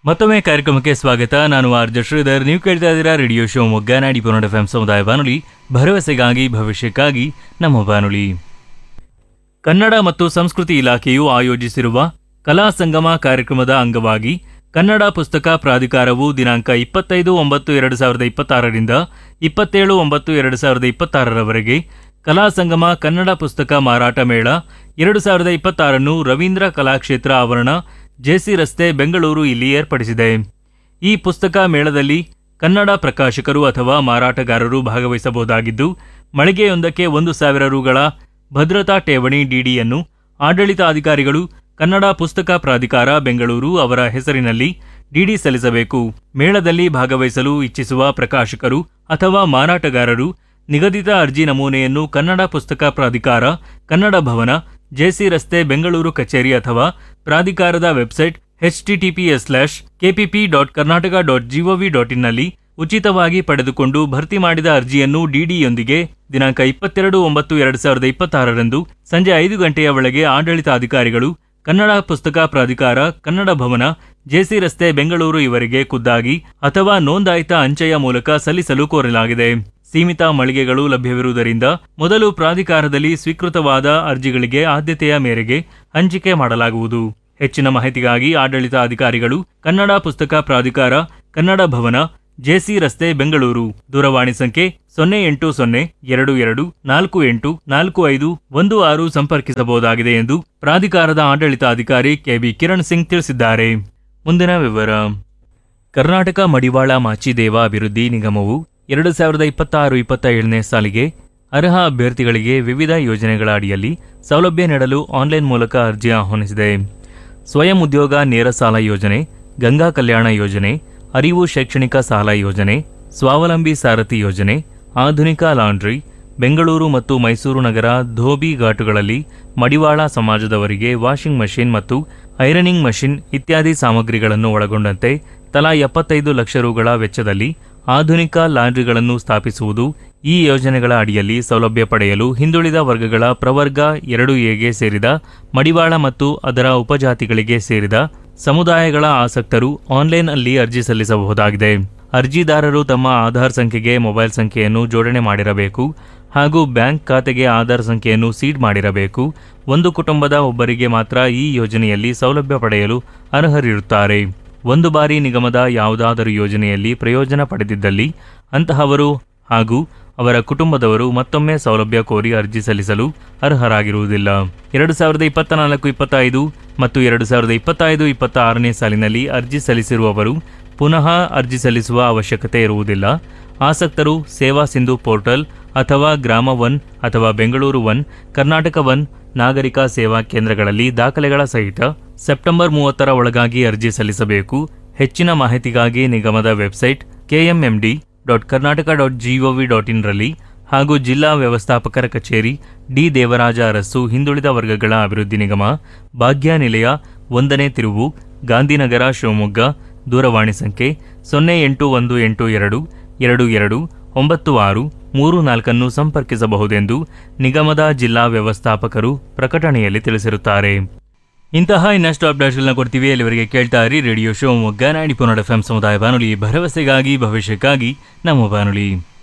ಮತ್ತೊಮ್ಮೆ ಕಾರ್ಯಕ್ರಮಕ್ಕೆ ಸ್ವಾಗತ ನಾನು ಆರ್ ಜೆ ಶ್ರೀಧರ್ ನೀವು ಕೇಳ್ತಾ ಇದ್ದೀರಾ ರೇಡಿಯೋ ಶೋ ಮೊಗ್ಗನಾಡಿ ಪುನಡ ಎಫ್ ಸಮುದಾಯ ಬಾನುಲಿ ಭರವಸೆಗಾಗಿ ಭವಿಷ್ಯಕ್ಕಾಗಿ ನಮ್ಮ ಬಾನುಲಿ ಕನ್ನಡ ಮತ್ತು ಸಂಸ್ಕೃತಿ ಇಲಾಖೆಯು ಆಯೋಜಿಸಿರುವ ಕಲಾ ಸಂಗಮ ಕಾರ್ಯಕ್ರಮದ ಅಂಗವಾಗಿ ಕನ್ನಡ ಪುಸ್ತಕ ಪ್ರಾಧಿಕಾರವು ದಿನಾಂಕ ಇಪ್ಪತ್ತೈದು ಒಂಬತ್ತು ಎರಡು ಸಾವಿರದ ಇಪ್ಪತ್ತಾರರಿಂದ ಇಪ್ಪತ್ತೇಳು ಒಂಬತ್ತು ಎರಡು ಸಾವಿರದ ಇಪ್ಪತ್ತಾರರವರೆಗೆ ಕಲಾ ಸಂಗಮ ಕನ್ನಡ ಪುಸ್ತಕ ಮಾರಾಟ ಮೇಳ ಎರಡು ಸಾವಿರದ ಇಪ್ಪತ್ತಾರನ್ನು ರವೀಂದ್ರ ಕಲಾಕ್ಷೇತ್ರ ಆವರಣ ಜೆಸಿ ರಸ್ತೆ ಬೆಂಗಳೂರು ಇಲ್ಲಿ ಏರ್ಪಡಿಸಿದೆ ಈ ಪುಸ್ತಕ ಮೇಳದಲ್ಲಿ ಕನ್ನಡ ಪ್ರಕಾಶಕರು ಅಥವಾ ಮಾರಾಟಗಾರರು ಭಾಗವಹಿಸಬಹುದಾಗಿದ್ದು ಮಳಿಗೆಯೊಂದಕ್ಕೆ ಒಂದು ಸಾವಿರ ರುಗಳ ಭದ್ರತಾ ಠೇವಣಿ ಡಿಡಿಯನ್ನು ಆಡಳಿತಾಧಿಕಾರಿಗಳು ಕನ್ನಡ ಪುಸ್ತಕ ಪ್ರಾಧಿಕಾರ ಬೆಂಗಳೂರು ಅವರ ಹೆಸರಿನಲ್ಲಿ ಡಿಡಿ ಸಲ್ಲಿಸಬೇಕು ಮೇಳದಲ್ಲಿ ಭಾಗವಹಿಸಲು ಇಚ್ಛಿಸುವ ಪ್ರಕಾಶಕರು ಅಥವಾ ಮಾರಾಟಗಾರರು ನಿಗದಿತ ಅರ್ಜಿ ನಮೂನೆಯನ್ನು ಕನ್ನಡ ಪುಸ್ತಕ ಪ್ರಾಧಿಕಾರ ಕನ್ನಡ ಭವನ ಜೆಸಿ ರಸ್ತೆ ಬೆಂಗಳೂರು ಕಚೇರಿ ಅಥವಾ ಪ್ರಾಧಿಕಾರದ website HTTPS slash KPP dot Karnataka dot GOV dot ಇನ್ನಲ್ಲಿ ಉಚಿತವಾಗಿ ಪಡೆದುಕೊಂಡು ಭರ್ತಿ ಮಾಡಿದ ಅರ್ಜಿಯನ್ನು ಡಿಡಿಯೊಂದಿಗೆ ದಿನಾಂಕ ಇಪ್ಪತ್ತೆರಡು ಒಂಬತ್ತು ಎರಡು ಸಾವಿರದ ಇಪ್ಪತ್ತಾರರಂದು ಸಂಜೆ ಐದು ಗಂಟೆಯ ಒಳಗೆ ಆಡಳಿತಾಧಿಕಾರಿಗಳು ಕನ್ನಡ ಪುಸ್ತಕ ಪ್ರಾಧಿಕಾರ ಕನ್ನಡ ಭವನ ಜೆಸಿ ರಸ್ತೆ ಬೆಂಗಳೂರು ಇವರಿಗೆ ಖುದ್ದಾಗಿ ಅಥವಾ ನೋಂದಾಯಿತ ಅಂಚೆಯ ಮೂಲಕ ಸಲ್ಲಿಸಲು ಕೋರಲಾಗಿದೆ ಸೀಮಿತ ಮಳಿಗೆಗಳು ಲಭ್ಯವಿರುವುದರಿಂದ ಮೊದಲು ಪ್ರಾಧಿಕಾರದಲ್ಲಿ ಸ್ವೀಕೃತವಾದ ಅರ್ಜಿಗಳಿಗೆ ಆದ್ಯತೆಯ ಮೇರೆಗೆ ಹಂಚಿಕೆ ಮಾಡಲಾಗುವುದು ಹೆಚ್ಚಿನ ಮಾಹಿತಿಗಾಗಿ ಆಡಳಿತ ಅಧಿಕಾರಿಗಳು ಕನ್ನಡ ಪುಸ್ತಕ ಪ್ರಾಧಿಕಾರ ಕನ್ನಡ ಭವನ ಜೆಸಿ ರಸ್ತೆ ಬೆಂಗಳೂರು ದೂರವಾಣಿ ಸಂಖ್ಯೆ ಸೊನ್ನೆ ಎಂಟು ಸೊನ್ನೆ ಎರಡು ಎರಡು ನಾಲ್ಕು ಎಂಟು ನಾಲ್ಕು ಐದು ಒಂದು ಆರು ಸಂಪರ್ಕಿಸಬಹುದಾಗಿದೆ ಎಂದು ಪ್ರಾಧಿಕಾರದ ಆಡಳಿತಾಧಿಕಾರಿ ಕೆಬಿ ಕಿರಣ್ ಸಿಂಗ್ ತಿಳಿಸಿದ್ದಾರೆ ಮುಂದಿನ ವಿವರ ಕರ್ನಾಟಕ ಮಡಿವಾಳ ಮಾಚಿದೇವ ಅಭಿವೃದ್ಧಿ ನಿಗಮವು ಎರಡು ಸಾವಿರದ ಇಪ್ಪತ್ತಾರು ಇಪ್ಪತ್ತ ಏಳನೇ ಸಾಲಿಗೆ ಅರ್ಹ ಅಭ್ಯರ್ಥಿಗಳಿಗೆ ವಿವಿಧ ಯೋಜನೆಗಳ ಅಡಿಯಲ್ಲಿ ಸೌಲಭ್ಯ ನೀಡಲು ಆನ್ಲೈನ್ ಮೂಲಕ ಅರ್ಜಿ ಆಹ್ವಾನಿಸಿದೆ ಸ್ವಯಂ ಉದ್ಯೋಗ ನೇರ ಸಾಲ ಯೋಜನೆ ಗಂಗಾ ಕಲ್ಯಾಣ ಯೋಜನೆ ಅರಿವು ಶೈಕ್ಷಣಿಕ ಸಾಲ ಯೋಜನೆ ಸ್ವಾವಲಂಬಿ ಸಾರಥಿ ಯೋಜನೆ ಆಧುನಿಕ ಲಾಂಡ್ರಿ ಬೆಂಗಳೂರು ಮತ್ತು ಮೈಸೂರು ನಗರ ಧೋಬಿ ಘಾಟುಗಳಲ್ಲಿ ಮಡಿವಾಳ ಸಮಾಜದವರಿಗೆ ವಾಷಿಂಗ್ ಮಷಿನ್ ಮತ್ತು ಐರನಿಂಗ್ ಮಷಿನ್ ಇತ್ಯಾದಿ ಸಾಮಗ್ರಿಗಳನ್ನು ಒಳಗೊಂಡಂತೆ ತಲಾ ಎಪ್ಪತ್ತೈದು ಲಕ್ಷ ರುಗಳ ವೆಚ್ಚದಲ್ಲಿ ಆಧುನಿಕ ಲಾಂಡ್ರಿಗಳನ್ನು ಸ್ಥಾಪಿಸುವುದು ಈ ಯೋಜನೆಗಳ ಅಡಿಯಲ್ಲಿ ಸೌಲಭ್ಯ ಪಡೆಯಲು ಹಿಂದುಳಿದ ವರ್ಗಗಳ ಪ್ರವರ್ಗ ಎರಡು ಎಗೆ ಸೇರಿದ ಮಡಿವಾಳ ಮತ್ತು ಅದರ ಉಪಜಾತಿಗಳಿಗೆ ಸೇರಿದ ಸಮುದಾಯಗಳ ಆಸಕ್ತರು ಆನ್ಲೈನ್ ಅಲ್ಲಿ ಅರ್ಜಿ ಸಲ್ಲಿಸಬಹುದಾಗಿದೆ ಅರ್ಜಿದಾರರು ತಮ್ಮ ಆಧಾರ್ ಸಂಖ್ಯೆಗೆ ಮೊಬೈಲ್ ಸಂಖ್ಯೆಯನ್ನು ಜೋಡಣೆ ಮಾಡಿರಬೇಕು ಹಾಗೂ ಬ್ಯಾಂಕ್ ಖಾತೆಗೆ ಆಧಾರ್ ಸಂಖ್ಯೆಯನ್ನು ಸೀಡ್ ಮಾಡಿರಬೇಕು ಒಂದು ಕುಟುಂಬದ ಒಬ್ಬರಿಗೆ ಮಾತ್ರ ಈ ಯೋಜನೆಯಲ್ಲಿ ಸೌಲಭ್ಯ ಪಡೆಯಲು ಅರ್ಹರಿರುತ್ತಾರೆ ಒಂದು ಬಾರಿ ನಿಗಮದ ಯಾವುದಾದರೂ ಯೋಜನೆಯಲ್ಲಿ ಪ್ರಯೋಜನ ಪಡೆದಿದ್ದಲ್ಲಿ ಅಂತಹವರು ಹಾಗೂ ಅವರ ಕುಟುಂಬದವರು ಮತ್ತೊಮ್ಮೆ ಸೌಲಭ್ಯ ಕೋರಿ ಅರ್ಜಿ ಸಲ್ಲಿಸಲು ಅರ್ಹರಾಗಿರುವುದಿಲ್ಲ ಎರಡು ಸಾವಿರದ ಇಪ್ಪತ್ತ ನಾಲ್ಕು ಇಪ್ಪತ್ತೈದು ಮತ್ತು ಎರಡು ಸಾವಿರದ ಇಪ್ಪತ್ತೈದು ಇಪ್ಪತ್ತ ಆರನೇ ಸಾಲಿನಲ್ಲಿ ಅರ್ಜಿ ಸಲ್ಲಿಸಿರುವವರು ಪುನಃ ಅರ್ಜಿ ಸಲ್ಲಿಸುವ ಅವಶ್ಯಕತೆ ಇರುವುದಿಲ್ಲ ಆಸಕ್ತರು ಸೇವಾ ಸಿಂಧು ಪೋರ್ಟಲ್ ಅಥವಾ ಗ್ರಾಮ ಒನ್ ಅಥವಾ ಬೆಂಗಳೂರು ಒನ್ ಕರ್ನಾಟಕ ಒನ್ ನಾಗರಿಕ ಸೇವಾ ಕೇಂದ್ರಗಳಲ್ಲಿ ದಾಖಲೆಗಳ ಸಹಿತ ಸೆಪ್ಟೆಂಬರ್ ಮೂವತ್ತರ ಒಳಗಾಗಿ ಅರ್ಜಿ ಸಲ್ಲಿಸಬೇಕು ಹೆಚ್ಚಿನ ಮಾಹಿತಿಗಾಗಿ ನಿಗಮದ website KMMD dot Karnataka dot GOV dot ಇನ್ರಲ್ಲಿ ಹಾಗೂ ಜಿಲ್ಲಾ ವ್ಯವಸ್ಥಾಪಕರ ಕಚೇರಿ ಡಿ ದೇವರಾಜ ಅರಸು ಹಿಂದುಳಿದ ವರ್ಗಗಳ ಅಭಿವೃದ್ಧಿ ನಿಗಮ ಭಾಗ್ಯ ನಿಲಯ ಒಂದನೇ ತಿರುವು ಗಾಂಧಿನಗರ ಶಿವಮೊಗ್ಗ ದೂರವಾಣಿ ಸಂಖ್ಯೆ ಸೊನ್ನೆ ಎಂಟು ಒಂದು ಎಂಟು ಎರಡು ಎರಡು ಎರಡು ಒಂಬತ್ತು ಆರು ಮೂರು ನಾಲ್ಕನ್ನು ಸಂಪರ್ಕಿಸಬಹುದೆಂದು ನಿಗಮದ ಜಿಲ್ಲಾ ವ್ಯವಸ್ಥಾಪಕರು ಪ್ರಕಟಣೆಯಲ್ಲಿ ತಿಳಿಸಿರುತ್ತಾರೆ ಇಂತಹ ಇನ್ನಷ್ಟು ಅಪ್ಡೇಟ್ಗಳನ್ನ ಕೊಡ್ತೀವಿ ಅಲ್ಲಿವರೆಗೆ ಕೇಳ್ತಾ ಇರಿ ರೇಡಿಯೋ ಶಿವಮೊಗ್ಗ ನಾಡಿ ಪುನಡ ಎಫ್ ಸಮುದಾಯ ಬಾನುಲಿ ಭರವಸೆಗಾಗಿ ಭವಿಷ್ಯಕ್ಕಾಗಿ ನಮ್ಮ ಬಾನುಲಿ